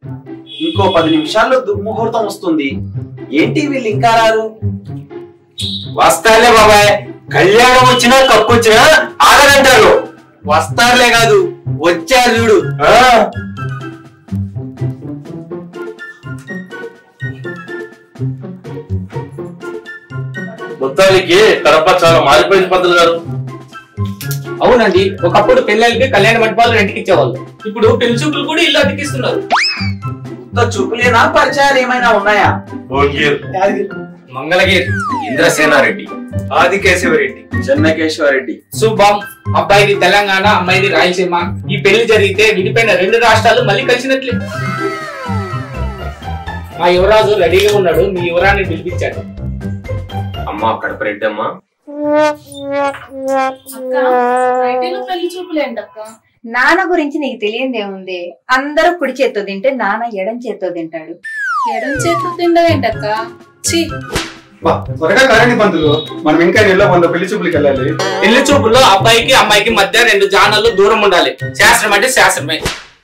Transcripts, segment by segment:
ఇంకో పది నిమిషాల్లో దుర్ముహూర్తం వస్తుంది ఏంటి వీళ్ళు ఇంకా రారు వస్తారులే బాబాయ్ కళ్యాణం వచ్చినా కప్పు వచ్చినా ఆగదంటారు వస్తారులే కాదు వచ్చారు చూడు ఆ, మొత్తానికి కడప చాలా మారిపోయింది పంతులు గారు అవునండి ఒకప్పుడు పెళ్ళిళ్ళకి కళ్యాణ మండపాలు రెంట్కి ఇచ్చేవాళ్ళు ఇప్పుడు పెళ్లి చూపులు కూడా ఇల్లు అతికిస్తున్నారు ఉత్త చూపులేనా పరిచయాలు ఏమైనా ఉన్నాయా భోంగీర్ మంగళగిరి ఇంద్రసేనారెడ్డి ఆదికేశవరెడ్డి చెన్నకేశ్వరరెడ్డి శుభం అబ్బాయిది తెలంగాణ అమ్మాయిది రాయలసీమ ఈ పెళ్లి జరిగితే విడిపోయిన రెండు రాష్ట్రాలు మళ్ళీ కలిసినట్లే మా యువరాజు రెడీగా ఉన్నాడు మీ యువరాన్ని పిలిపించాడు అమ్మ కడప రెడ్డి అమ్మ అక్క బయటలో పెళ్లి చూపులేండి అక్క నాన్న గురించి నీకు తెలియందేముంది అందరూ కుడి చేత్తో తింటే నాన్న ఎడం చేత్తో తింటాడు ఎడం చేతితో తిండవేంటక్క ఛీ బా, త్వరగా కారండి పంతులు మనం ఇంకా నెలలో వంద పెళ్లి చూపులకి వెళ్ళాలి పెళ్లి చూపుల్లో అబ్బాయికి అమ్మాయికి మధ్య రెండు జానలు దూరం ఉండాలి శాస్త్రం అంటే శాస్త్రమే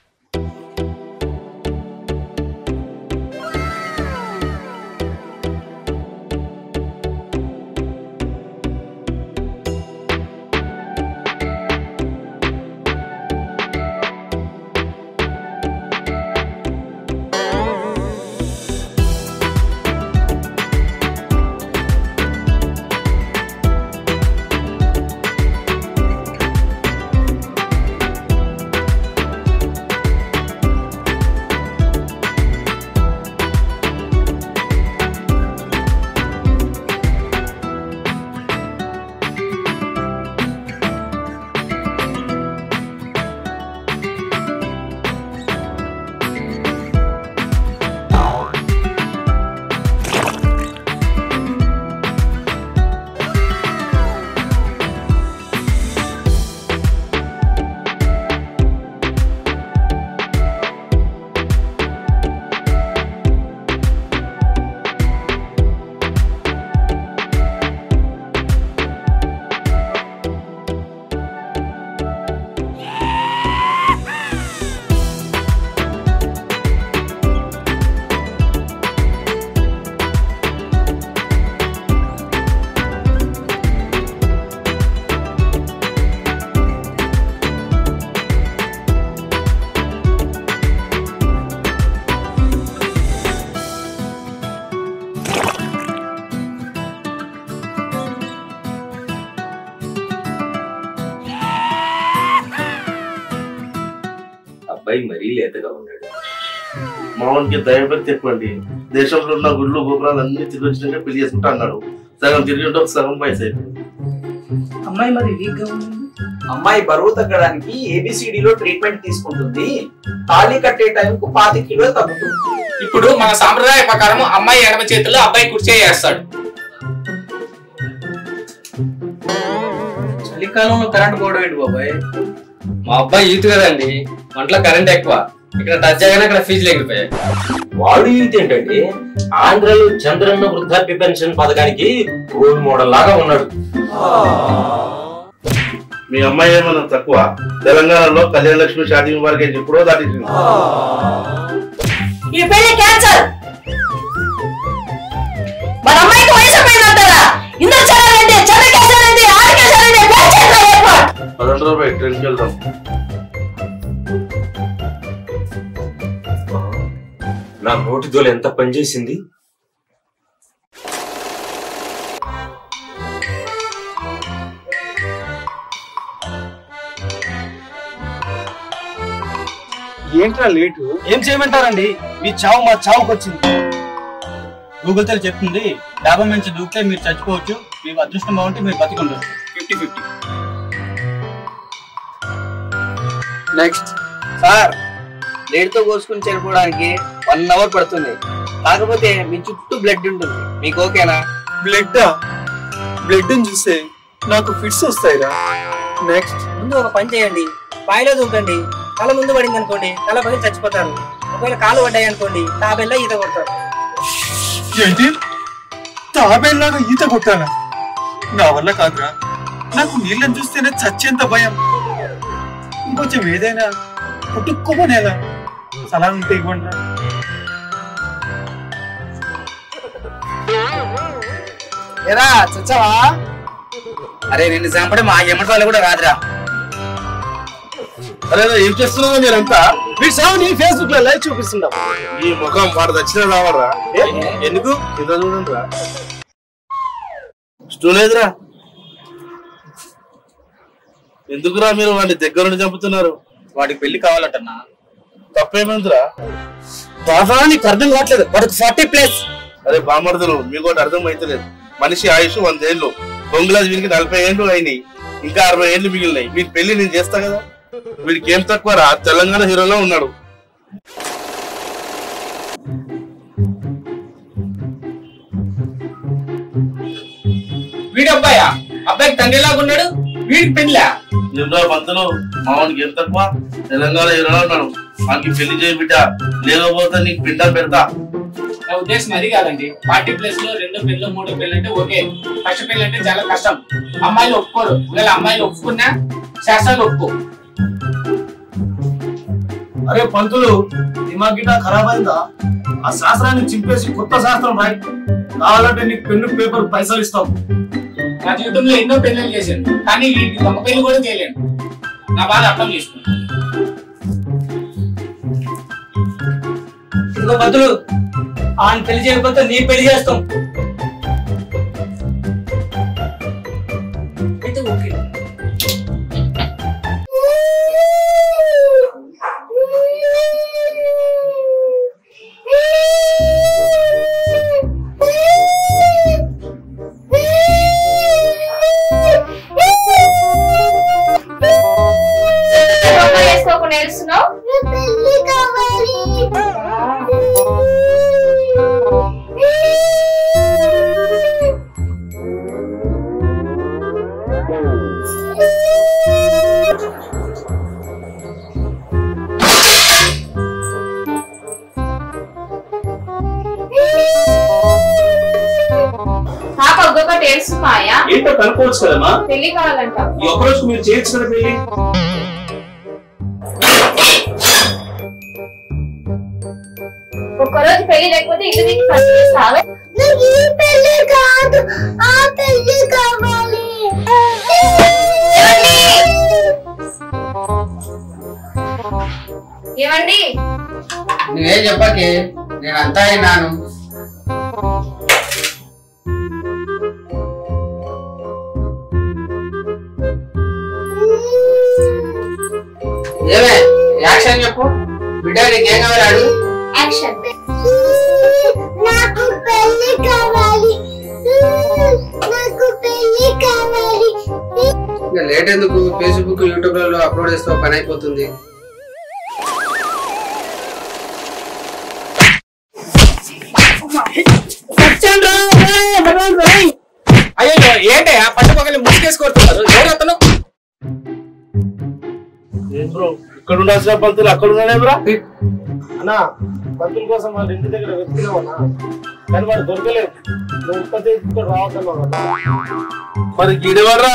అబ్బాయి మరీ లేతగా ఉన్నాడు మామూలుకి దైవభక్తి ఎక్కువ అండి దేశంలో ఉన్న గుళ్ళు గోపురాలు అన్ని తిరిగి వచ్చినాక పెళ్లి చేసుకుంటా అన్నాడు సగం తిరిగి ఉంటే ఒక సగం వయసు అయిపోయింది అమ్మాయి మరి వీక్ గా ఉంది అమ్మాయి బరువు తగ్గడానికి ABCD లో ట్రీట్మెంట్ తీసుకుంటుంది తాళి కట్టే టైంకు పాతి కిలో తగ్గుతుంది ఇప్పుడు మన సాంప్రదాయ ప్రకారం అమ్మాయి ఎడమ చేతిలో అబ్బాయి కుర్చీ చేస్తాడు చలికాలంలో కరెంట్ పోవడం ఏంటి బాబాయ్ మా అబ్బాయి యూత్ కదండి వంటలో కరెంట్ ఎక్కువ ఇక్కడ టచ్ చేయగానే అక్కడ ఫీజులు ఎగిరిపోయాయి వాడు యూత్ ఏంటండి ఆంధ్రలో చంద్రన్న వృద్ధాప్య పెన్షన్ పథకానికి రోల్ మోడల్ లాగా ఉన్నాడు మీ అమ్మాయి ఏమన్నా తక్కువ తెలంగాణలో కళ్యాణ లక్ష్మి షాదీ వారికి ఎప్పుడో దాటించింది ఈ పెళ్లి క్యాన్సల్ మన అమ్మాయికి వయసు అయిపోయిందంటారా ఇందరు చదవండి చంద్రకేశారండి ఆదికేశారండి ఏర్పాటు పదండి రూపాయి ట్రైన్కి వెళ్దాం నా నోటి దోలు ఎంత పనిచేసింది ఏంట్రా లేటు ఏం చేయమంటారండి మీ చావు మా చావుకు వచ్చింది గూగుల్ తెలు చెప్తుంది డాబా నుంచి దూకితే మీరు చచ్చిపోవచ్చు మీకు అదృష్టం బాగుంటే మీరు బతికుండొచ్చు fifty fifty next sir blade తో కోసుకుని చనిపోవడానికి వన్ అవర్ పడుతుంది కాకపోతే మీ చుట్టూ బ్లడ్ ఉంటుంది మీకు ఓకేనా బ్లడ్ బ్లడ్ చూస్తే నాకు ఫిట్స్ వస్తాయిరా నెక్స్ట్ ముందు ఒక పని చేయండి బాయిలో దూకండి తల ముందు పడింది అనుకోండి తల పడి చచ్చిపోతారు ఒకవేళ కాలు పడ్డాయి అనుకోండి తాబెల్లా ఈత కొడతారు ఏంటి తాబేలాగా ఈత కొట్టాలా నా వల్ల కాదురా నాకు నీళ్ళని చూస్తేనే చచ్చేంత భయం ఇంకొంచెం ఏదైనా పుట్టుకోమనేలా సలహా ఉంటే ఇవ్వండి ఎరా చచ్చావా అరే నిన్ను చంపడం మా ఎమ్మటి వాళ్ళు కూడా రాదురా అరే ఏం చేస్తున్నావు మీరంతా వీడి సాగు నీ ఫేస్బుక్ లో లైవ్ చూపిస్తున్నావు ఈ ముఖం వాడు దక్షిణ రావరా ఎందుకు కింద చూడండి రా స్టూల్ ఏదిరా ఎందుకురా మీరు వాడిని దగ్గర నుండి చంపుతున్నారు వాడికి పెళ్లి కావాలంటన్నా తప్పేమైందిరా బాబా నీకు అర్థం కావట్లేదు వాడికి ఫార్టీ ప్లస్ అరే బామర్దులు మీకు ఒకటి అర్థం అవుతలేదు మనిషి ఆయుష్ వంద ఏళ్ళు బొంగులాజ్ వీరికి నలభై ఏళ్ళు అయినాయి ఇంకా అరవై ఏళ్ళు మిగిలినాయి మీరు పెళ్లి నేను చేస్తా కదా వీడికి ఏం తక్కువ రా తెలంగాణ హీరోలో ఉన్నాడు వీడి అబ్బాయా అబ్బాయికి తండ్రిలాగా ఉన్నాడు వీడికి పెళ్ళా నిమ్రా పంతులు మావానికి ఏం తక్కువ తెలంగాణ హీరోలో ఉన్నాడు వానికి పెళ్లి చేయ బిడ్డ లేకపోతే నీకు బిడ్డ పెడతా నా ఉద్దేశం అది కాదండి ఫార్టీ ప్లస్ లో రెండో పెళ్ళి మూడో పెళ్ళి అంటే ఓకే ఫస్ట్ పెళ్ళి అంటే చాలా కష్టం అమ్మాయిలు ఒప్పుకోరు ఒకవేళ అమ్మాయిలు ఒప్పుకున్నా శాస్త్రాలు ఒప్పుకో అరే పంతులు దిమాగ్ గిటా ఖరాబ్ అయిందా ఆ శాస్త్రాన్ని చింపేసి కొత్త శాస్త్రం రాయి కావాలంటే నీకు పెన్ను పేపర్ పైసలు ఇస్తాం నా జీవితంలో ఎన్నో పెళ్ళిళ్ళు చేశాను కానీ ఈ దొంగ పెళ్లి కూడా చేయలేను నా బాధ అర్థం చేసుకున్నాను ఇదిగో పంతులు ఆయన పెళ్లి చేయకపోతే నీ పెళ్లి చేస్తాం అయితే ఓకే వేసుకోకుండా ఏడుస్తున్నావు పెళ్లి కావాలి పాప ఒక్కొక్కటి ఏడుస్తున్నాయా ఏంటో కనుక్కోవచ్చు కదమ్మా పెళ్లి కావాలంట ఈ ఒక్కరోజు మీరు చేయొచ్చు కదా పెళ్లి ఒక్కరోజు పెళ్లి లేకపోతే ఇల్లు నీకు ఫస్ట్ చేస్తావా ఈ పెళ్లి కాదు ఆ పెళ్లి కావాలి ఏమండి నువ్వేం చెప్పకే నేను అంతా అయినాను ఏమే యాక్షన్ చెప్పు బిడ్డ నీకేం కావాలి అడుగు యాక్షన్ నాకు పెళ్లి కావాలి నాకు పెళ్లి కావాలి ఇంకా లేట్ ఎందుకు ఫేస్బుక్ యూట్యూబ్ లలో అప్లోడ్ చేస్తే ఒక పని అయిపోతుంది అయ్యో ఏంటయ్యా పట్టుపక్కల ముసుగేసి కొడుతున్నారు ఎవరు అతను ఏం బ్రో ఇక్కడ ఉండాల్సిన పంతులు అక్కడ ఉన్నాడేమ్రా అన్నా పంతుల కోసం వాళ్ళ ఇంటి దగ్గర వెతుకున్నావన్నా కానీ వాడు దొరకలేదు నువ్వు ఉత్పత్తి ఇక్కడ రావద్దన్నావు కదా మరి గీడెవర్రా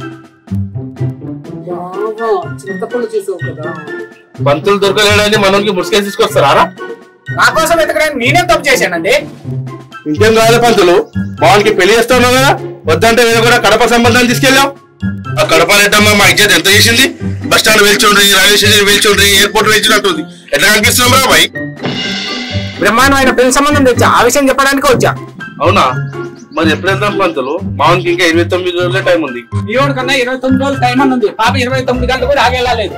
చింతపండు చేసావు కదా పంతులు దొరకలేడని మనకి ముసుకేసి తీసుకొస్తారా నా కోసం వెతకడానికి నేనేం తప్పు చేశానండి ఇంకేం కాదు పంతులు మావానికి పెళ్లి చేస్తున్నావు కదా వద్దంటే నేను కూడా కడప సంబంధాన్ని తీసుకెళ్ళాం ఆ కడప రెడ్డమ్మ మా ఇజ్జత్ ఎంత చేసింది బస్ స్టాండ్ వెళ్చోండి రైల్వే స్టేషన్ వెళ్చోండి ఎయిర్పోర్ట్ వెళ్చినట్టుంది ఎట్లా కనిపిస్తున్నాం రా బాయ్ బ్రహ్మాండమైన పెళ్లి సంబంధం తెచ్చా ఆ విషయం చెప్పడానికి వచ్చా అవునా మరి ఎప్పుడు వెళ్దాం పంతులు మావానికి ఇంకా ఇరవై తొమ్మిది రోజులే టైం ఉంది ఈ రోజు కన్నా ఇరవై తొమ్మిది రోజులు టైం అని ఉంది పాప ఇరవై తొమ్మిది గంటలు కూడా ఆగేలాలేదు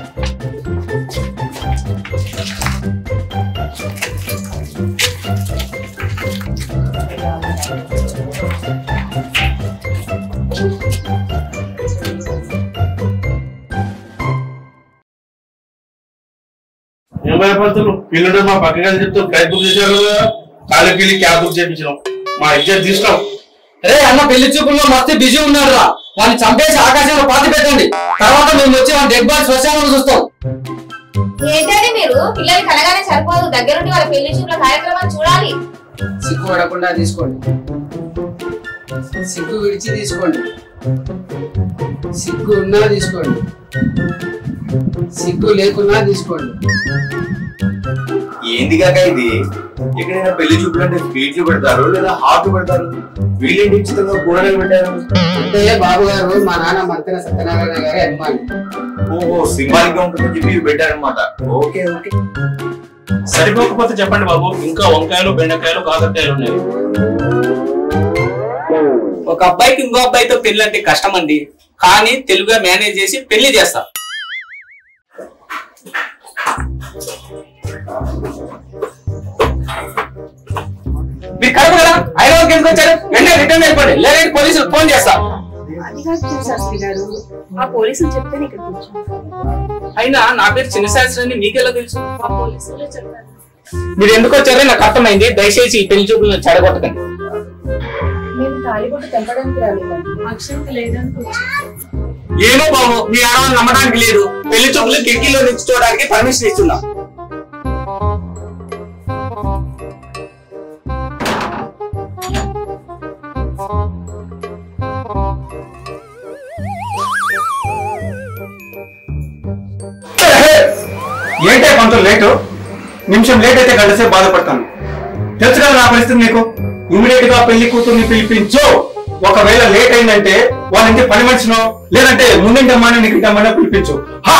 ఏమయ్య పంతులు పిల్లడు మా పక్కగా చెప్తూ ఫ్లైట్ బుక్ చేశారు కదా కాలేకి వెళ్ళి క్యాబ్ బుక్ చేయించినాం మా ఇజ్జత్ తీసినాం రే అన్న పెళ్లి చూపుల్లో మస్తు బిజీ ఉన్నాడు రా వాడిని చంపేసి ఆకాశంలో పాతి పెట్టండి తర్వాత మేము వచ్చి వాడి డెడ్ బాడీ శ్మశానంలో చూస్తాం ఏంటండి మీరు పిల్లలు కలగానే సరిపోదు దగ్గరుండి వాళ్ళ పెళ్లి చూపుల కార్యక్రమాలు చూడాలి సిగ్గు పడకుండా తీసుకోండి సిగ్గు విడిచి తీసుకోండి సిగ్గు ఉన్నా తీసుకోండి సిగ్గు లేకున్నా తీసుకోండి ఏంది కాక ఇది ఎక్కడైనా పెళ్లి చూపులు అంటే స్వీట్లు పెడతారు లేదా హాట్ పెడతారు వీళ్ళేంటి ఉచితంగా కూరగాయలు పెట్టారు అంటే బాబు గారు మా నాన్న మంత్రి సత్యనారాయణ గారి అభిమాని ఓహో సింబాలిక్ గా ఉంటుందని చెప్పి ఇవి పెట్టారనమాట ఓకే ఓకే సరిపోకపోతే చెప్పండి బాబు ఇంకా వంకాయలు బెండకాయలు కాకరకాయలు ఉన్నాయి ఒక అబ్బాయికి ఇంకో అబ్బాయితో పెళ్లి అంటే కష్టం అండి కానీ తెలుగుగా మేనేజ్ చేసి పెళ్లి చేస్తా మీరు కడప కదా హైదరాబాద్ ఎందుకు వచ్చారు వెంటనే రిటర్న్ అయిపోండి లేదంటే పోలీసులు ఫోన్ చేస్తా అది కాదు శాస్త్రి గారు ఆ పోలీసులు చెప్తే ఇక్కడ కూర్చో అయినా నా పేరు చిన్న శాస్త్రి అని మీకెలా తెలుసు ఆ పోలీసులే చెప్పారు మీరు ఎందుకు వచ్చారో నాకు అర్థమైంది దయచేసి ఈ పెళ్లి చూపులను చెడగొట్టకండి మేము తాలిబొట్టు తెంపడానికి రాలేదండి అక్షంత లేదని కూర్చో ఏమో బాబు మీ ఆడవాళ్ళు నమ్మడానికి లేదు పెళ్లి చూపులు కిటికీలో నుంచి చూడడానికి పర్మిషన్ ఇస్తున్నా ఏంటే కొంత లేటు నిమిషం లేట్ అయితే గంట సేపు బాధపడతాను తెలుసు కదా నా పరిస్థితి నీకు ఇమీడియట్ గా పెళ్లి కూతుర్ని పిలిపించు ఒకవేళ లేట్ అయిందంటే వాళ్ళ ఇంటి పని మనిషినో లేదంటే ముందుంటి అమ్మాయిని నీకు ఇంటి అమ్మాయినో పిలిపించు హా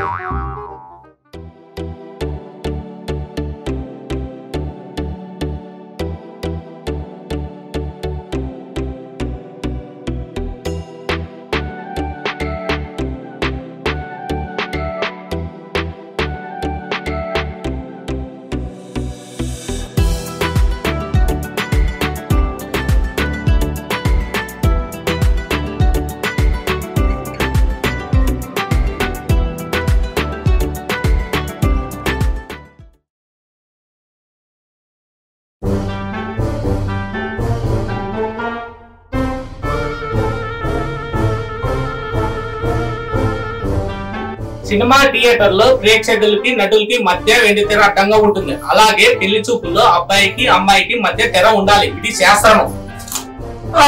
సినిమా థియేటర్ లో ప్రేక్షకులకి నటులకి మధ్య వెండి తెర అడ్డంగా ఉంటుంది అలాగే పెళ్లి చూపుల్లో అబ్బాయికి అమ్మాయికి మధ్య తెర ఉండాలి ఇది శాస్త్రం ఆ,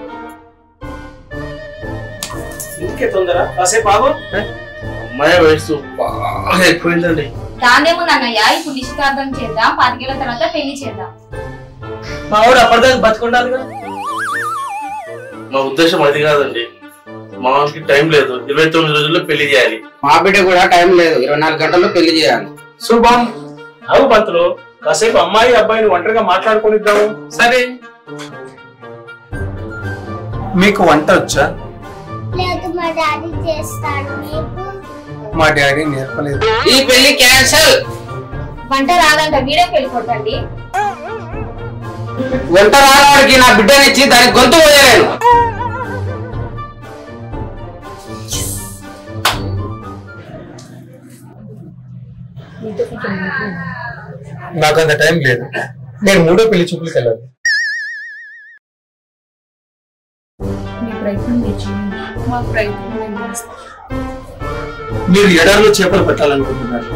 ఇంకే తొందర కాసేపు ఆగు అమ్మాయి వయసు బాగా ఎక్కువైందండి దాన్నేముందన్నయ్య ఇప్పుడు నిశ్చితార్థం చేద్దాం పాతికేళ్ల తర్వాత పెళ్లి చేద్దాం మా వాడు అప్పటిదాకా బతుకుండాలిగా మా ఉద్దేశం అది కాదండి మా వానికి టైం లేదు ఇరవై తొమ్మిది రోజుల్లో పెళ్లి చేయాలి మా బిడ్డ కూడా టైం లేదు ఇరవై నాలుగు గంటల్లో పెళ్లి చేయాలి శుభం అవు పంతులు కాసేపు అమ్మాయి అబ్బాయిని ఒంటరిగా మాట్లాడుకునిద్దాము సరే మీకు వంట వచ్చా లేదు మా డాడీ చేస్తాడు నీకు మా డాడీ నేర్పలేదు ఈ పెళ్లి క్యాన్సల్ వంట రాదంట వీడే పెళ్లి కొట్టండి వంట రానవాడికి నా బిడ్డనిచ్చి దానికి గొంతు పోయలేను నాకు అంత టైం లేదు నేను మూడో పెళ్లి చూపులకు వెళ్ళాలి మీ ప్రయత్నం మీరు చేయండి మా ప్రయత్నం మేము చేస్తాం మీరు ఎడారిలో చేపలు పెట్టాలనుకుంటున్నారు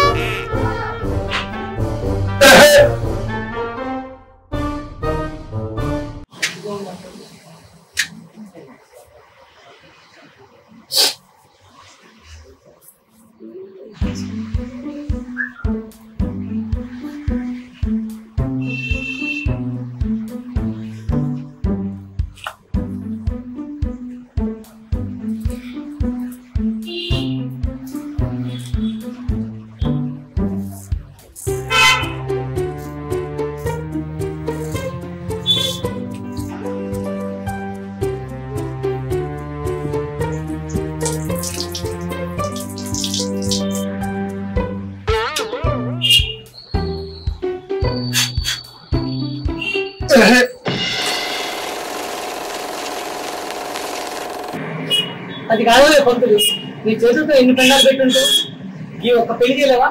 అది కాదు పంతులు నీ చేతులతో ఎన్ని పెండాలు పెట్టుంటూ ఈ ఒక్క పెళ్లి చేయలేవా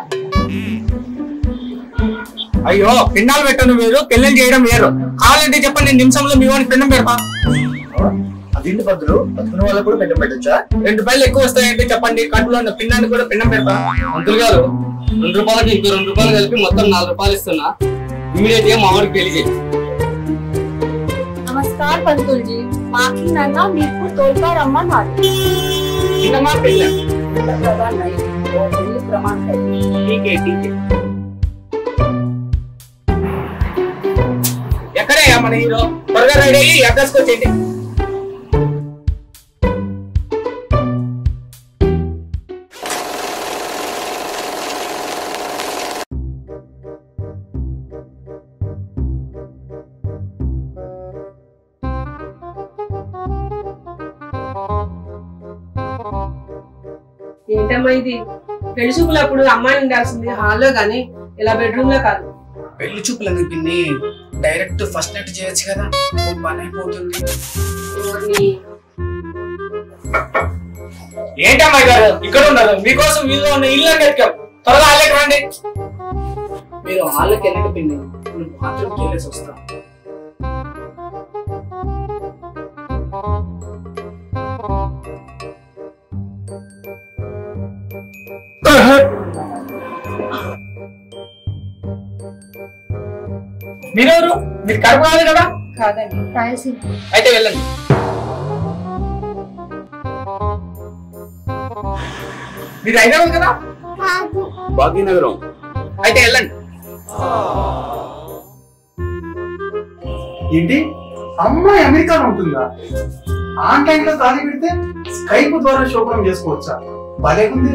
అయ్యో పిండాలు పెట్టను వేరు పెళ్లి చేయడం వేరు కావాలంటే చెప్పండి నేను నిమిషంలో మీ వాడికి పిండం పెడతా అదేంటి పంతులు బతుకున్న వాళ్ళకు కూడా పెట్టం పెట్టచ్చా రెండు పైలు ఎక్కువ వస్తాయంటే చెప్పండి కట్టులో ఉన్న పిండానికి కూడా పిండం పెడతా మంత్రులు గారు రెండు రూపాయలకి ఇంకో రెండు రూపాయలు కలిపి మొత్తం నాలుగు రూపాయలు ఇస్తున్నా ఇమీడియట్ గా మా వాడికి పెళ్లి చేయి नमस्कार पंतुल जी माखी नाना मीरपुर तोलकर अम्मा नारी చిన్నమ్మా పెళ్ళి प्रमाण नहीं वो पेళ్లి प्रमाण है ठीक है ठीक है అన్నయ్య మన హీరో త్వరగా రెడీ అయ్యి అడ్రస్కి వచ్చేయండి ఏంటమ్మా ఇది పెళ్లి చూపులప్పుడు అమ్మాయి ఉండాల్సింది హాల్లో గానీ ఇలా బెడ్రూమ్ లో కాదు పెళ్లి చూపులు ఎందుకు పిన్ని డైరెక్ట్ ఫస్ట్ నైట్ చేయొచ్చు కదా ఓ పని అయిపోతుంది ఏంటమ్మాయి గారు ఇక్కడ ఉన్నారు మీకోసం వీళ్ళు ఉన్న ఇల్లు అని వెతికాం త్వరగా హాల్లోకి రండి మీరు హాల్కి వెళ్ళండి పిన్ని నేను బాత్రూమ్కి వెళ్ళేసి వస్తాను మీరెవరు మీరు కడుపు కాదు కదా కాదండి రాయలసీమ అయితే వెళ్ళండి మీరు హైదరాబాద్ కదా భాగ్యనగరం అయితే వెళ్ళండి ఏంటి అమ్మాయి అమెరికాలో ఉంటుందా ఆన్లైన్ లో తాళి పెడితే స్కైప్ ద్వారా శోభనం చేసుకోవచ్చా భలేగుంది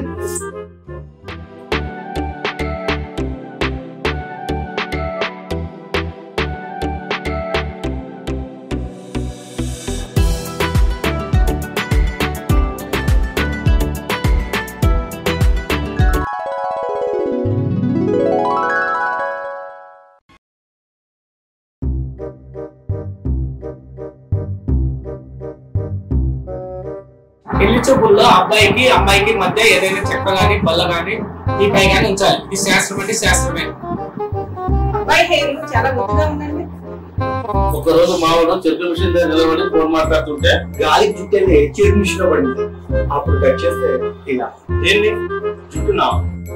పెళ్లి చూపుల్లో అబ్బాయికి అమ్మాయికి మధ్య ఏదైనా చెక్క గాని బల్ల గాని ఈ పై గాని ఉంచాలి ఇది శాస్త్రం అంటే శాస్త్రమే అబ్బాయి హెయిర్ చాలా ముద్దుగా ఉందండి ఒక రోజు మామూలు చెట్టు మిషన్ దగ్గర నిలబడి ఫోన్ మాట్లాడుతుంటే గాలికి చుట్టేది చీరు మిషన్ లో పడింది అప్పుడు కట్ చేస్తే ఇలా ఏంటి చుట్టున్నా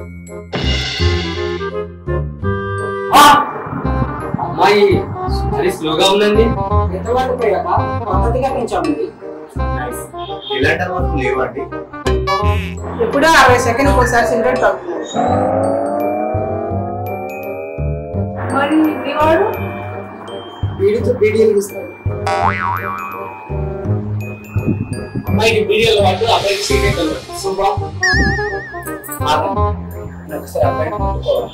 అమ్మాయి మరి స్లోగా ఉందండి ఎంతవరకు పోయాక పద్ధతిగా పెంచామండి ఇలాంటి అలవాట్లు లేవండి ఎప్పుడో అరవై సెకండ్ ఒకసారి సిగరెట్ తాగుతున్నారు మరి మీ వాడు వీడితో బీడీలు ఇస్తారు అమ్మాయికి బీడియోలో పాటు అబ్బాయికి సీక్రెట్ అలవాటు సూపర్ ఒకసారి అబ్బాయిని ముట్టుకోవాలి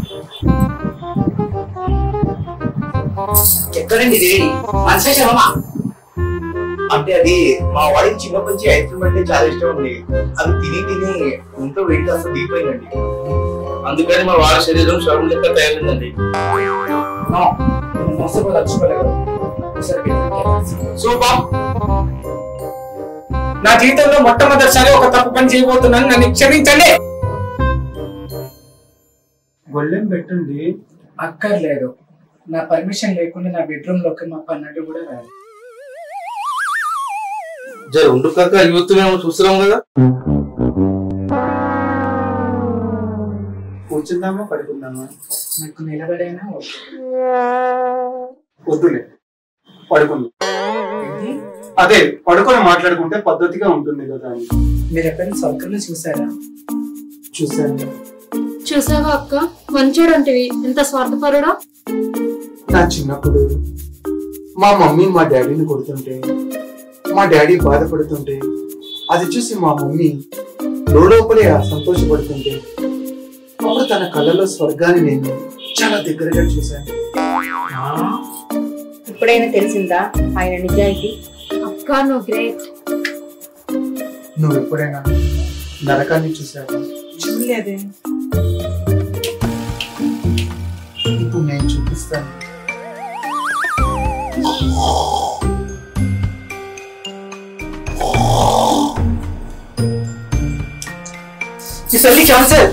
ఎక్కడండి రేడి మనసే శర్మా అంటే అది మా వాడికి చిన్నప్పటి నుంచి ఐస్ క్రీమ్ అంటే చాలా ఇష్టం ఉంది అది తిని తిని ఇంట్లో వేడి కాస్త దిగిపోయిందండి అందుకని మా వారి శరీరం శవం లెక్క తయారైందండి మోసపోయి తలుచుకోలేదు సూపర్ నా జీవితంలో మొట్టమొదటిసారి ఒక తప్పు పని చేయబోతున్నాను నన్ను క్షమించండి గొల్లెం పెట్టుండి అక్కర్లేదు నా పర్మిషన్ లేకుండా నా బెడ్రూమ్ లోకి మా పన్నట్టు కూడా రాదు జర ఉండు కాక యూత్ మేము చూస్తున్నాం కదా కూర్చుందామా పడుకుందామా నాకు నిలబడైనా వద్దు. వద్దులే పడుకుందాం అదే పడుకొని మాట్లాడుకుంటే పద్ధతిగా ఉంటుంది కదా అని మీరు ఎక్కడైనా స్వర్గంలో చూసారా చూశాను చూసావా అక్క మంచోడు అంటివి ఎంత స్వార్థపరుడా నా చిన్నప్పుడు మా మమ్మీ మా డాడీని కొడుతుంటే మా డాడీ బాధపడుతుంటే అది చూసి మా మమ్మీ లోపలే సంతోషపడుతుంటే అప్పుడు తన కళ్ళలో స్వర్గాన్ని నేను చాలా దగ్గరగా చూశాను ఇప్పుడైనా తెలిసిందా ఆయన నిజాయితీ అక్క నువ్వు గ్రేట్ నువ్వు ఎప్పుడైనా నరకాన్ని చూసావా చూడలేదే ఇప్పుడు నేను చూపిస్తాను जल्दी कैंसिल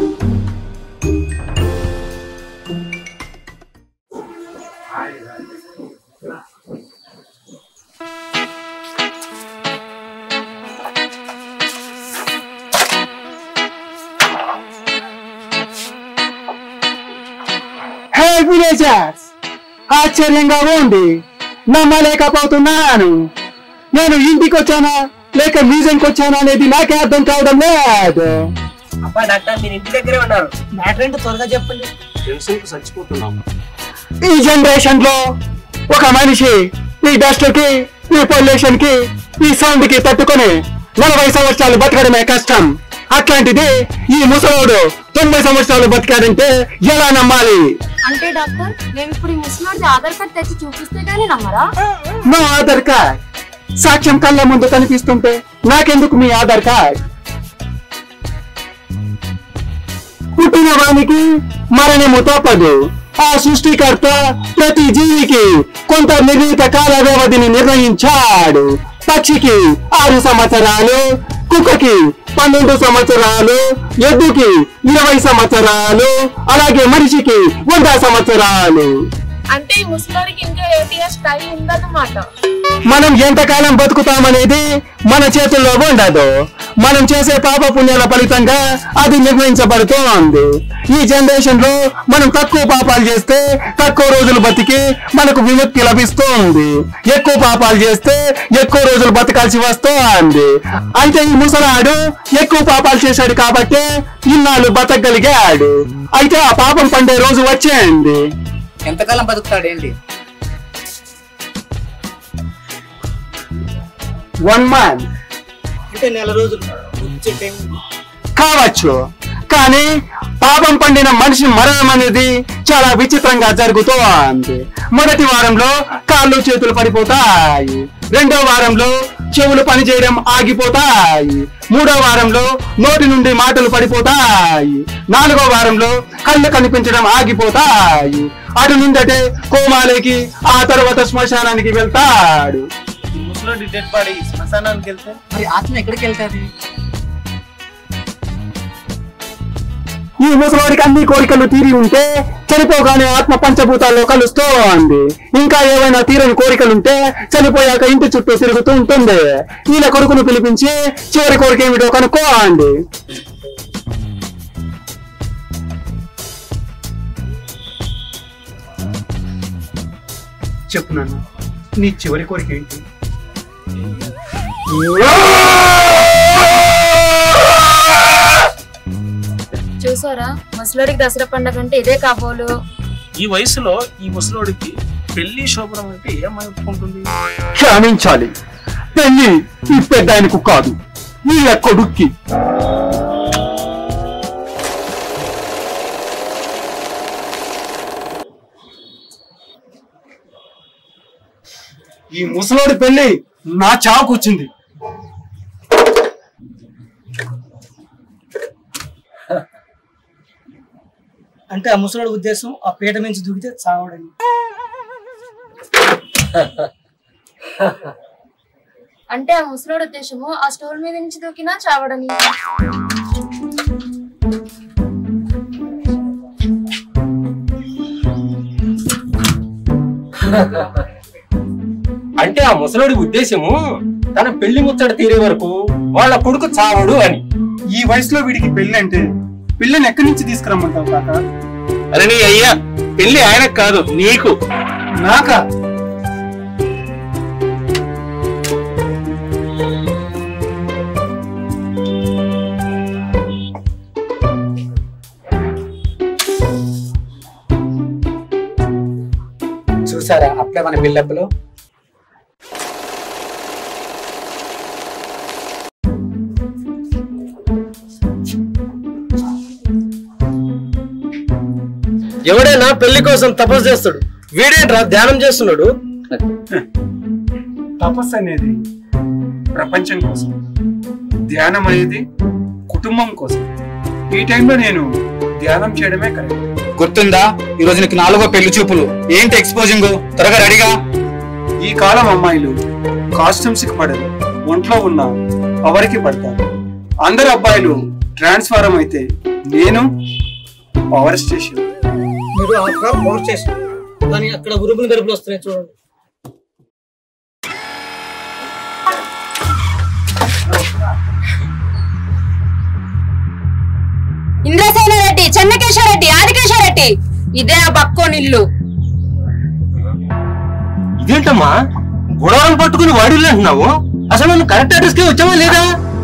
హే విలేజర్స్ ఆశ్చర్యంగా ఉంది నమ్మలేకపోతున్నాను నేను ఇంటికి వచ్చానా లేక మ్యూజియంకి వచ్చానా అనేది నాకే అర్థం కావడం లేదు అబ్బా డాక్టర్ మీరు ఇంటి దగ్గరే ఉన్నారు మ్యాటర్ ఏంటో త్వరగా చెప్పండి టెన్షన్ కు చచ్చిపోతున్నాం ఈ జనరేషన్ లో ఒక మనిషి ఈ డస్ట్ కి ఈ పొల్యూషన్ కి ఈ సౌండ్ కి తట్టుకొని నలభై సంవత్సరాలు బతకడమే కష్టం అట్లాంటిది ఈ ముసలోడు తొంభై సంవత్సరాలు బతికాడంటే ఎలా నమ్మాలి అంటే డాక్టర్ మేము ఇప్పుడు ఈ ముసలివాడిది ఆధార్ కార్డ్ తెచ్చి చూపిస్తే గానీ నమ్మరా నా ఆధార్ కార్డ్ సాక్ష్యం కళ్ళ ముందు కనిపిస్తుంటే నాకెందుకు మీ ఆధార్ కార్డ్ పుట్టిన వానికి మరణము తప్పదు ఆ సృష్టికర్త ప్రతి జీవికి కొంత నిర్ణీత కాల వ్యవధిని నిర్ణయించాడు పక్షికి ఆరు సంవత్సరాలు కుక్కకి పన్నెండు సంవత్సరాలు ఎద్దుకి ఇరవై సంవత్సరాలు అలాగే మనిషికి వంద సంవత్సరాలు అంటే ఈ ముసలివాడికి ఇంకా ఎయిట్ ఇయర్స్ టైం ఉందన్నమాట మనం ఎంతకాలం బతుకుతామనేది మన చేతుల్లో ఉండదు మనం చేసే పాప పుణ్యాల ఫలితంగా అది నిర్ణయించబడుతోంది ఈ జనరేషన్ లో మనం తక్కువ పాపాలు చేస్తే తక్కువ రోజులు బతికి మనకు విముక్తి లభిస్తుంది ఎక్కువ పాపాలు చేస్తే ఎక్కువ రోజులు బతకాల్సి వస్తోంది అయితే ఈ ముసలాడు ఎక్కువ పాపాలు చేశాడు కాబట్టి ఇన్నాళ్ళు బతకగలిగాడు అయితే ఆ పాపం పండే రోజు వచ్చేయండి ఎంతకాలం బతుకుతాడేంటి వన్ మంత్ అంటే నెల రోజులు వచ్చే టైం కావచ్చు కానీ పాపం పండిన మనిషి మరణం అనేది చాలా విచిత్రంగా జరుగుతోంది మొదటి వారంలో కాళ్ళు చేతులు పడిపోతాయి రెండో వారంలో చెవులు పనిచేయడం ఆగిపోతాయి మూడో వారంలో నోటి నుండి మాటలు పడిపోతాయి నాలుగో వారంలో కళ్ళు కనిపించడం ఆగిపోతాయి అటు నుండటే కోమాలోకి ఆ తర్వాత శ్మశానానికి వెళ్తాడు ముసలోడి డెడ్ బాడీ శ్మశానానికి వెళ్తే మరి ఆత్మ ఎక్కడికి వెళ్తాది ఈ ముసలోడికి అన్ని కోరికలు తీరి ఉంటే చనిపోగానే ఆత్మ పంచభూతాల్లో కలుస్తోంది ఇంకా ఏవైనా తీరని కోరికలుంటే చనిపోయాక ఇంటి చుట్టూ తిరుగుతూ ఉంటుంది ఈయన కొడుకును పిలిపించి చివరి కోరిక ఏమిటో కనుక్కోండి చెప్పు నాన్న నీ చివరి కోరిక ఏంటి చూసారా ముసలోడికి దసరా పండగ అంటే ఇదే కాబోలు ఈ వయసులో ఈ ముసలోడికి పెళ్లి శోభనం అంటే ఏమై ఒప్పుకుంటుంది క్షమించాలి పెళ్లి ఈ పెద్ద ఆయనకు కాదు ఈ కొడుక్కి ఈ ముసలోడి పెళ్లి నా చావుకు వచ్చింది అంటే ఆ ముసలోడి ఉద్దేశం ఆ పీట నుంచి దూకితే చావడని అంటే ఆ ముసలోడి ఉద్దేశము ఆ స్టోర్ మీద నుంచి దూకినా చావడని అంటే ఆ ముసలోడి ఉద్దేశము తన పెళ్లి ముచ్చట తీరే వరకు వాళ్ళ కొడుకు చావడు అని ఈ వయసులో వీడికి పెళ్లి అంటే పిల్లని ఎక్కడి నుంచి తీసుకురమ్మంటావు కాక అరే నీ అయ్యా పెళ్లి ఆయనకు కాదు నీకు నాకా చూసారా అప్పుడే మన బిల్డప్లో ఎవడైనా పెళ్లి కోసం తపస్సు చేస్తాడు వీడేంట్రా ధ్యానం చేస్తున్నాడు తపస్సు అనేది ప్రపంచం కోసం ధ్యానం అనేది కుటుంబం కోసం ఈ టైంలో నేను ధ్యానం చేయడమే కరెక్ట్ గుర్తుందా ఈ రోజు నీకు నాలుగో పెళ్లి చూపులు ఏంటి ఎక్స్పోజింగ్ త్వరగా రెడీగా ఈ కాలం అమ్మాయిలు కాస్ట్యూమ్స్ కి పడరు ఒంట్లో ఉన్న పవర్కి పడతారు అందరు అబ్బాయిలు ట్రాన్స్ఫారం అయితే నేను పవర్ స్టేషన్ మీరు ఆఫ్టర్ పవర్ స్టేషన్ కానీ అక్కడ ఉరుములు గరుపులు వస్తున్నాయి చూడండి ఇంద్రసేన రెడ్డి చెన్నకేశ్వర రెడ్డి ఆదికేశ్వర రెడ్డి ఇదే ఆ బక్కోని ఇల్లు ఇదేంటమ్మా గొడవలు పట్టుకుని వాడిల్లు అంటున్నావు అసలు నన్ను కరెక్ట్ అడ్రస్ కి వచ్చావా లేదా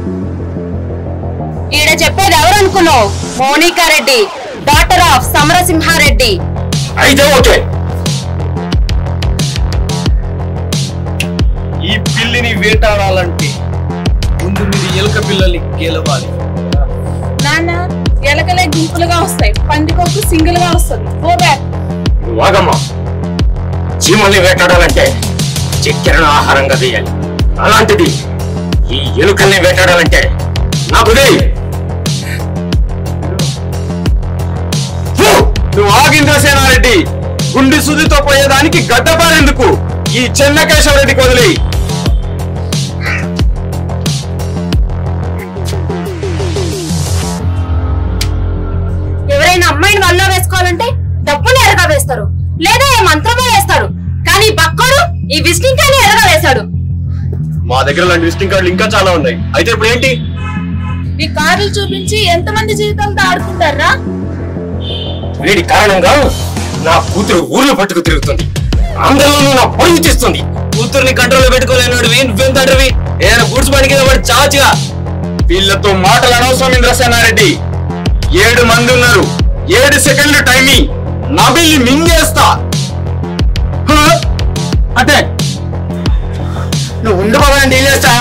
ఈడ చెప్పేది ఎవరు అనుకున్నావు Monica Reddy daughter of Samarasimha Reddy అయితే ఓకే వేటాడాలంటే ముందు మీరు ఎలుక పిల్లల్ని గెలవాలి నాన్న ఎలకలే గుంపులుగా వస్తాయి పందికొక్కు సింగిల్ గా వస్తుంది గో బ్యాక్ వాగమ్మా చీమల్ని వేటాడాలంటే చక్కెరను ఆహారంగా వేయాలి అలాంటిది ఈ ఎలుకల్ని వేటాడాలంటే నాకు వదిలేయ్. నువ్వు ఆగింద్రసేనారెడ్డి గుండి సుదితో పోయేదానికి గడ్డపారెందుకు ఈ చెన్నకేశవరెడ్డికి వదిలేయి ఎవరైనా అమ్మాయిని వల్ల వేసుకోవాలంటే డబ్బుని ఎరగా వేస్తారు లేదా ఏ మంత్రమే వేస్తాడు కానీ బక్కోడు ఈ విజిటింగ్ కార్డు ఎరగా వేశాడు మా దగ్గర లాంటి విజిటింగ్ కార్డులు ఇంకా చాలా ఉన్నాయి అయితే ఇప్పుడు ఏంటి మీ కార్లు చూపించి ఎంతమంది జీవితంతో ఆడుకుంటారా వీడి కారణంగా నా కూతురు ఊర్లు పట్టుకు తిరుగుతుంది అందరిలోనూ నా పరుగు తీస్తుంది కూతుర్ని కంట్రోల్ పెట్టుకోలేనాడు నువ్వేం తండ్రివి ఏదైనా గూడ్స్ బండి కింద పడి చాచుగా వీళ్ళతో మాటలు అనవసరం ఇంద్రసేనారెడ్డి ఏడు మంది ఉన్నారు ఏడు సెకండ్లు టైమింగ్ నబిల్ని మింగేస్తా అంటే నువ్వు ఉండు బాబా నేను డీల్ చేస్తా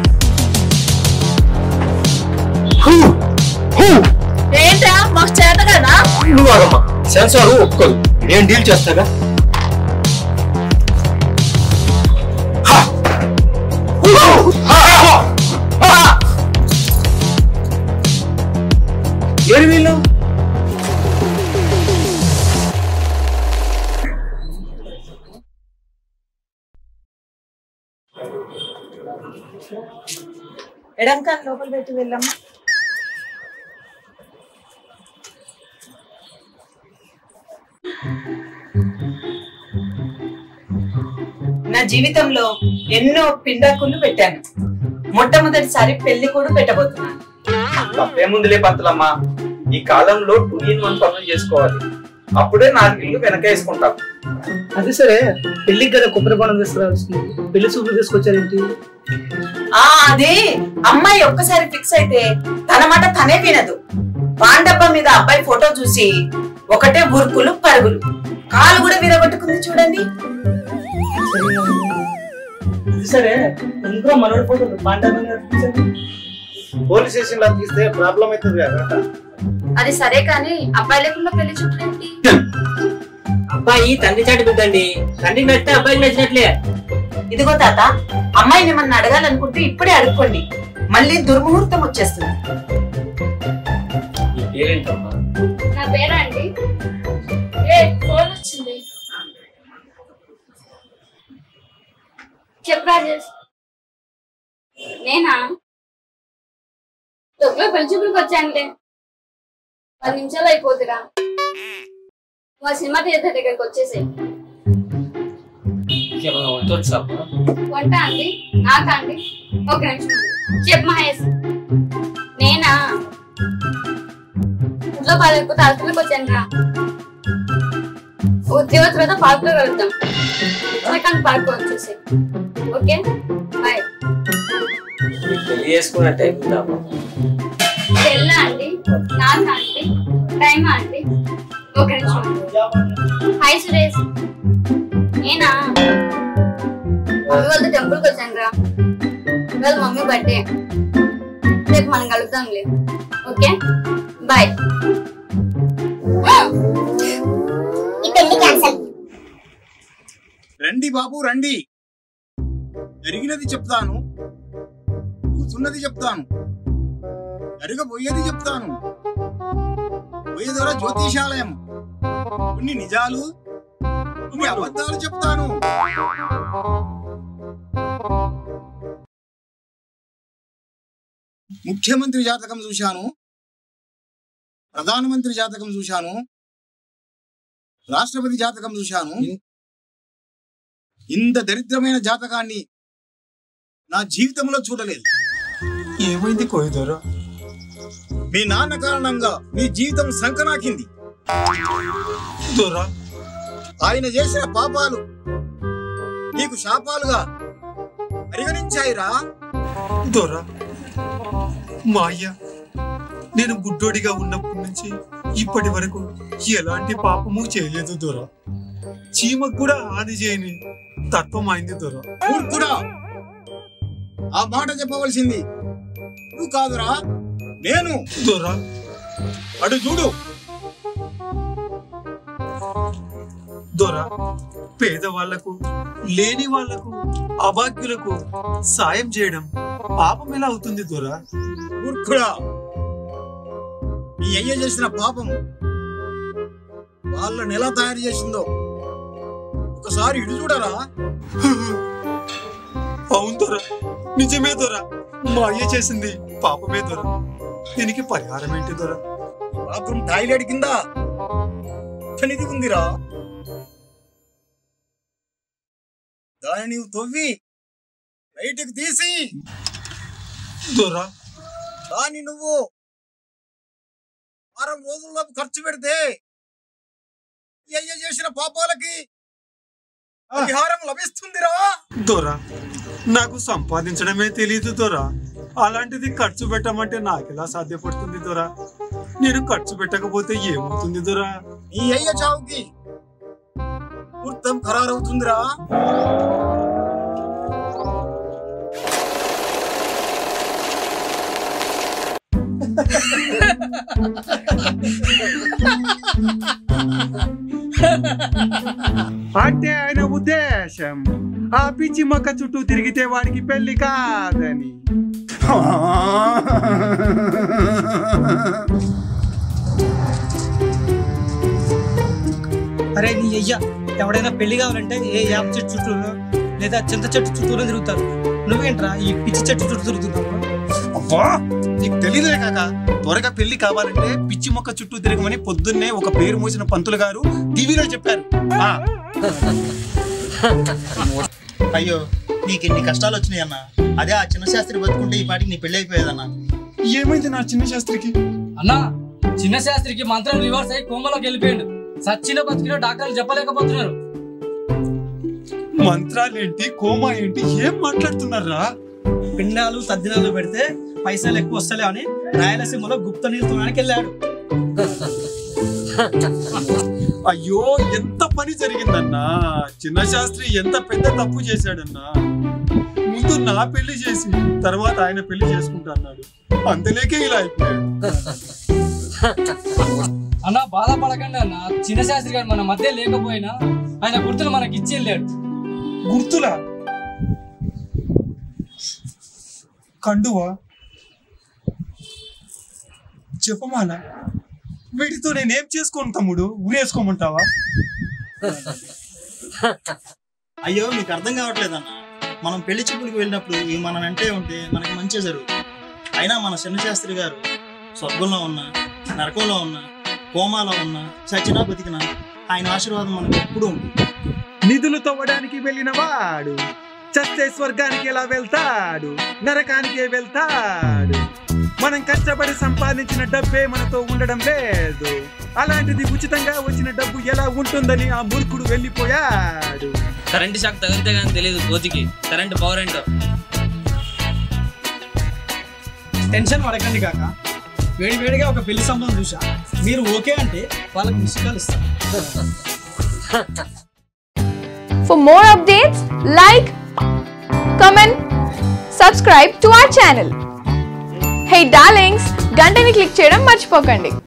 హూ, హూ. ఏంట్రా మాకు చేత కదా నువ్వు ఆగమ్మా సెన్సార్ ఒప్పుకోదు నేను డీల్ చేస్తాగా ఏడు వీళ్ళు ఎడంకాలు లోపల పెట్టి వెళ్ళమ్మా నా జీవితంలో ఎన్నో పిండాకులు పెట్టాను మొట్టమొదటిసారి పెళ్లి కూడా పెట్టబోతున్నాను తప్పేముందులే పంతులమ్మా ఈ కాలంలో టూ ఇన్ వన్ పనులు చేసుకోవాలి అప్పుడే నాలుగు ఇల్లు వెనక వేసుకుంటాం అది సరే పెళ్లికి కదా కొబ్బరి బొండం తీసుకురావాల్సింది పెళ్లి చూపులు తీసుకొచ్చారేంటి ఆ అదే అమ్మాయి ఒక్కసారి ఫిక్స్ అయితే తన మాట తనే వినదు పాండబ్బ మీద అబ్బాయి ఫోటో చూసి ఒకటే ఉరుకులు పరుగులు కాలు కూడా విరగొట్టుకుంది చూడండి అది సరే ఇంకో మనోడి ఫోటో పాండవ పోలీస్ స్టేషన్ లో తీస్తే ప్రాబ్లం అవుతుంది కదా అది సరే కానీ అబ్బాయి లేకుండా పెళ్లి చుట్టూ అబ్బాయి తండ్రి చాటి బిడ్డండి తండ్రికి నచ్చితే అబ్బాయికి నచ్చినట్లే ఇదిగో తాత అమ్మాయిని ఏమన్నా అడగాలనుకుంటే ఇప్పుడే అడుక్కోండి మళ్ళీ దుర్ముహూర్తం వచ్చేస్తుంది పేరేంటమ్మా నా పేరా అండి ఏ ఫోన్ వచ్చింది చెప్పు రాజేష్ నేనా తొక్కులో పెళ్లి చూపులకు వచ్చానులే పది నిమిషాలు అయిపోతురా మా సినిమా థియేటర్ దగ్గరికి వచ్చేసాయి ఇంకేమైనా వంటొచ్చా అమ్మా? వంట అండి నాకా అండి ఒక నిమిషం అండి. చెప్పు మహేష్ నేనా ఇంట్లో బాగాలేకపోతే హాస్పిటల్కి వచ్చాను రా ఉద్యోగ తర్వాత పార్క్ లో కలుద్దాం కానీ పార్క్ వచ్చేసి ఓకే బాయ్ పెళ్లి చేసుకున్న టైం ఉందా అమ్మా? తెల్లా అండి నాకా అండి టైమా అండి ఒక నిమిషం హాయ్ సురేష్ నేనా మమ్మీ వాళ్ళతో టెంపుల్కి వచ్చాను రా ఇవాళ మమ్మీ బర్త్డే రేపు మనం కలుద్దాంలే ఓకే బాయ్ ఈ పెళ్లి క్యాన్సల్ రండి బాబు రండి జరిగినది చెప్తాను కూర్చున్నది చెప్తాను జరగబోయేది చెప్తాను పోయేదోర జ్యోతిషాలయం కొన్ని నిజాలు కొన్ని అబద్ధాలు చెప్తాను ముఖ్యమంత్రి జాతకం చూశాను ప్రధానమంత్రి జాతకం చూశాను రాష్ట్రపతి జాతకం చూశాను ఇంత దరిద్రమైన జాతకాన్ని నా జీవితంలో చూడలేదు ఏమైంది కోయిదోరా మీ నాన్న కారణంగా మీ జీవితం సంకనాకింది దొరా ఆయన చేసిన పాపాలు నీకు శాపాలుగా పరిగణించాయిరా దొరా మా అయ్య నేను గుడ్డోడిగా ఉన్నప్పటి నుంచి ఇప్పటి వరకు ఎలాంటి పాపము చేయలేదు దొర చీమకు కూడా హాని చేయని తత్వం అయింది దొర మూర్ఖుడా ఆ మాట చెప్పవలసింది నువ్వు కాదురా నేను దొరా అటు చూడు దొరా పేదవాళ్లకు లేని వాళ్లకు అభాగ్యులకు సాయం చేయడం పాపం ఎలా అవుతుంది దొరా మూర్ఖుడా నీ అయ్య చేసిన పాపం వాళ్ళని ఎలా తయారు చేసిందో ఒకసారి ఇటు చూడరా అవును దొరా నిజమే దొరా మా అయ్య చేసింది పాపమే దొరా దీనికి పరిహారం ఏంటి దొరా బాత్రూమ్ టాయిలెట్ కింద పనిది ఉందిరా దాన్ని నీవు తవ్వి బయటకు తీసి దొరా దాన్ని నువ్వు వారం రోజుల్లోపు ఖర్చు పెడితే ఈ అయ్య చేసిన పాపాలకి పరిహారం లభిస్తుందిరా దొరా నాకు సంపాదించడమే తెలియదు దొరా అలాంటిది ఖర్చు పెట్టమంటే నాకెలా సాధ్యపడుతుంది దొరా నేను ఖర్చు పెట్టకపోతే ఏమవుతుంది దొరా నీ అయ్య చావుకి ముహూర్తం ఖరారవుతుందిరా అంటే ఆయన ఉద్దేశం ఆ పిచ్చి మొక్క చుట్టూ తిరిగితే వాడికి పెళ్లి కాదని అరే నీ అయ్యా ఎవడైనా పెళ్లి కావాలంటే ఏ యాప చెట్టు చుట్టూ లేదా చింత చెట్టు చుట్టూనే తిరుగుతారు నువ్వేంట్రా ఈ పిచ్చి చెట్టు చుట్టూ తిరుగుతున్నావు అబ్బా నీకు తెలియదులే కాక త్వరగా పెళ్లి కావాలంటే పిచ్చి మొక్క చుట్టూ తిరగమని పొద్దున్నే ఒక పేరు మోసిన పంతులు గారు టీవీలో చెప్పారు ఆ. అయ్యో నీకు ఎన్ని కష్టాలు వచ్చినాయి అన్న అదే ఆ చిన్న శాస్త్రి బతుకుంటే ఈ పాటికి నీ పెళ్లి అయిపోయేదన్న ఏమైంది నా చిన్న శాస్త్రికి అన్నా చిన్న శాస్త్రికి మంత్రం రివర్స్ అయ్యి కోమలోకి వెళ్ళిపోయాడు సచ్చిన బతికిన డాక్టర్లు చెప్పలేకపోతున్నారు మంత్రాలేంటి కోమా ఏంటి ఏం మాట్లాడుతున్నారా పిండాలు తద్దినాలు పెడితే పైసలు ఎక్కువ వస్తలే అని రాయలసీమలో గుప్త నీళ్ళు తోడానికి వెళ్ళాడు అయ్యో ఎంత పని జరిగిందన్నా చిన్న శాస్త్రి ఎంత పెద్ద తప్పు చేశాడన్నా ముందు నా పెళ్లి చేసి తర్వాత ఆయన పెళ్లి చేసుకుంటా అన్నాడు అంతలేకే ఇలా అయిపోయాడు అన్న బాధపడకండి అన్న చిన్న శాస్త్రి గారు మన మధ్య లేకపోయినా ఆయన గుర్తులు మనకి ఇచ్చి వెళ్ళాడు గుర్తులా కండువా చెప్పమాల వీటితో నేనేం చేసుకోను తమ్ముడు ఊరేసుకోమంటావా అయ్యో మీకు అర్థం కావట్లేదన్న మనం పెళ్లి చూపులకు వెళ్ళినప్పుడు ఇవి మన వెంటే ఉంటే మనకి మంచి జరుగుతుంది అయినా మన చిన్న శాస్త్రి గారు స్వర్గంలో ఉన్నా నరకంలో ఉన్నా కోమాలో ఉన్నా చచ్చినా బతికినా ఆయన ఆశీర్వాదం మనకు ఎప్పుడూ ఉంటుంది నిధులు తవ్వడానికి వెళ్ళిన వాడు చస్తే స్వర్గానికి ఎలా వెళ్తాడు నరకానికే వెళ్తాడు మనం కష్టపడి సంపాదించిన డబ్బే మనతో ఉండడం లేదు అలాంటిది ఉచితంగా వచ్చిన డబ్బు ఎలా ఉంటుందని ఆ మూర్ఖుడు వెళ్ళిపోయాడు కరెంట్ షాక్ తగిలితే కానీ తెలియదు కోతికి కరెంట్ పవర్ ఏంటో టెన్షన్ పడకండి కాక వేడి వేడిగా ఒక పెళ్లి సంబంధం చూసా మీరు ఓకే అంటే వాళ్ళకి మిస్ కాల్ ఇస్తాను For more updates, like, comment, subscribe to our channel. Hey darlings, గంటని click చేయడం మర్చిపోకండి